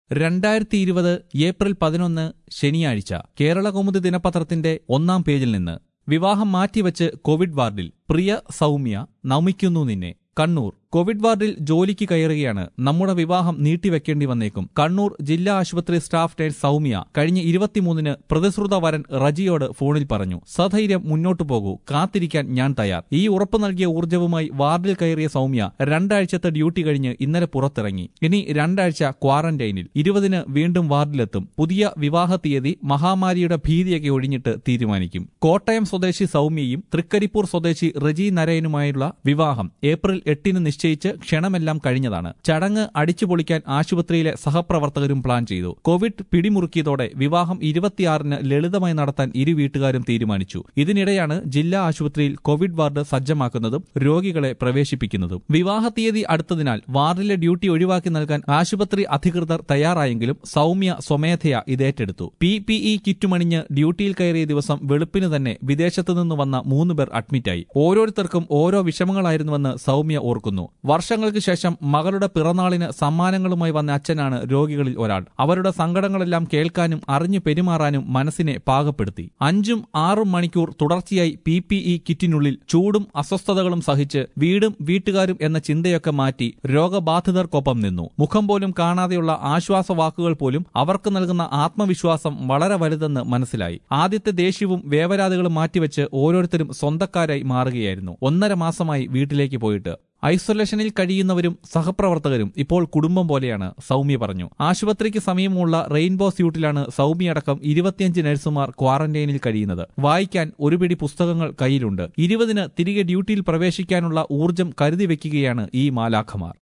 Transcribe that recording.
രണ്ടായിരത്തി ഇരുപത് ഏപ്രിൽ പതിനൊന്ന് ശനിയാഴ്ച കേരളകൗമുദി ദിനപത്രത്തിന്റെ ഒന്നാം പേജിൽ നിന്ന് വിവാഹം മാറ്റിവെച്ച് കോവിഡ് വാർഡിൽ പ്രിയ സൗമ്യ നമിക്കുന്നു നിന്നെ കണ്ണൂർ കോവിഡ് വാർഡിൽ ജോലിക്ക് കയറുകയാണ് നമ്മുടെ വിവാഹം നീട്ടിവെക്കേണ്ടി വന്നേക്കും കണ്ണൂർ ജില്ലാ ആശുപത്രി സ്റ്റാഫ് നഴ്സ് സൗമ്യ കഴിഞ്ഞ ഇരുപത്തിമൂന്നിന് പ്രതിശ്രുത വരൻ റജിയോട് ഫോണിൽ പറഞ്ഞു സധൈര്യം മുന്നോട്ടു പോകൂ കാത്തിരിക്കാൻ ഞാൻ തയ്യാർ ഈ ഉറപ്പ് നൽകിയ ഊർജ്ജവുമായി വാർഡിൽ കയറിയ സൗമ്യ രണ്ടാഴ്ചത്തെ ഡ്യൂട്ടി കഴിഞ്ഞ് ഇന്നലെ പുറത്തിറങ്ങി ഇനി രണ്ടാഴ്ച ക്വാറന്റൈനിൽ ഇരുപതിന് വീണ്ടും വാർഡിലെത്തും പുതിയ വിവാഹ തീയതി മഹാമാരിയുടെ ഭീതിയൊക്കെ ഒഴിഞ്ഞിട്ട് തീരുമാനിക്കും കോട്ടയം സ്വദേശി സൗമ്യയും തൃക്കരിപ്പൂർ സ്വദേശി റജി നരയനുമായുള്ള വിവാഹം ഏപ്രിൽ എട്ടിന് നിശ്ചയിച്ച് ക്ഷണമെല്ലാം കഴിഞ്ഞതാണ് ചടങ്ങ് അടിച്ചുപൊളിക്കാൻ ആശുപത്രിയിലെ സഹപ്രവർത്തകരും പ്ലാൻ ചെയ്തു കോവിഡ് പിടിമുറുക്കിയതോടെ വിവാഹം ഇരുപത്തിയാറിന് ലളിതമായി നടത്താൻ ഇരു വീട്ടുകാരും തീരുമാനിച്ചു ഇതിനിടെയാണ് ജില്ലാ ആശുപത്രിയിൽ കോവിഡ് വാർഡ് സജ്ജമാക്കുന്നതും രോഗികളെ പ്രവേശിപ്പിക്കുന്നതും വിവാഹ തീയതി അടുത്തതിനാൽ വാർഡിലെ ഡ്യൂട്ടി ഒഴിവാക്കി നൽകാൻ ആശുപത്രി അധികൃതർ തയ്യാറായെങ്കിലും സൗമ്യ സ്വമേധയ ഇതേറ്റെടുത്തു പി പി ഇ കിറ്റുമണിഞ്ഞ് ഡ്യൂട്ടിയിൽ കയറിയ ദിവസം വെളുപ്പിന് തന്നെ വിദേശത്തു നിന്ന് വന്ന മൂന്ന് പേർ അഡ്മിറ്റായി ഓരോരുത്തർക്കും ഓരോ വിഷമങ്ങളായിരുന്നുവെന്ന് സൗമ്യ ഓർക്കുന്നു വർഷങ്ങൾക്ക് ശേഷം മകളുടെ പിറന്നാളിന് സമ്മാനങ്ങളുമായി വന്ന അച്ഛനാണ് രോഗികളിൽ ഒരാൾ അവരുടെ സങ്കടങ്ങളെല്ലാം കേൾക്കാനും അറിഞ്ഞു പെരുമാറാനും മനസ്സിനെ പാകപ്പെടുത്തി അഞ്ചും ആറും മണിക്കൂർ തുടർച്ചയായി പി പി ഇ കിറ്റിനുള്ളിൽ ചൂടും അസ്വസ്ഥതകളും സഹിച്ച് വീടും വീട്ടുകാരും എന്ന ചിന്തയൊക്കെ മാറ്റി രോഗബാധിതർക്കൊപ്പം നിന്നു മുഖം പോലും കാണാതെയുള്ള ആശ്വാസ വാക്കുകൾ പോലും അവർക്ക് നൽകുന്ന ആത്മവിശ്വാസം വളരെ വലുതെന്ന് മനസ്സിലായി ആദ്യത്തെ ദേഷ്യവും വേവരാതികളും മാറ്റിവെച്ച് ഓരോരുത്തരും സ്വന്തക്കാരായി മാറുകയായിരുന്നു ഒന്നര മാസമായി വീട്ടിലേക്ക് പോയിട്ട് ഐസൊലേഷനിൽ കഴിയുന്നവരും സഹപ്രവർത്തകരും ഇപ്പോൾ കുടുംബം പോലെയാണ് സൗമ്യ പറഞ്ഞു ആശുപത്രിക്ക് സമീപമുള്ള റെയിൻബോ സ്യൂട്ടിലാണ് സൗമ്യയടക്കം ഇരുപത്തിയഞ്ച് നഴ്സുമാർ ക്വാറന്റൈനിൽ കഴിയുന്നത് വായിക്കാൻ ഒരു പിടി പുസ്തകങ്ങൾ കയ്യിലുണ്ട് ഇരുപതിന് തിരികെ ഡ്യൂട്ടിയിൽ പ്രവേശിക്കാനുള്ള ഊർജം കരുതി വെക്കുകയാണ് ഈ മാലാഖമാർ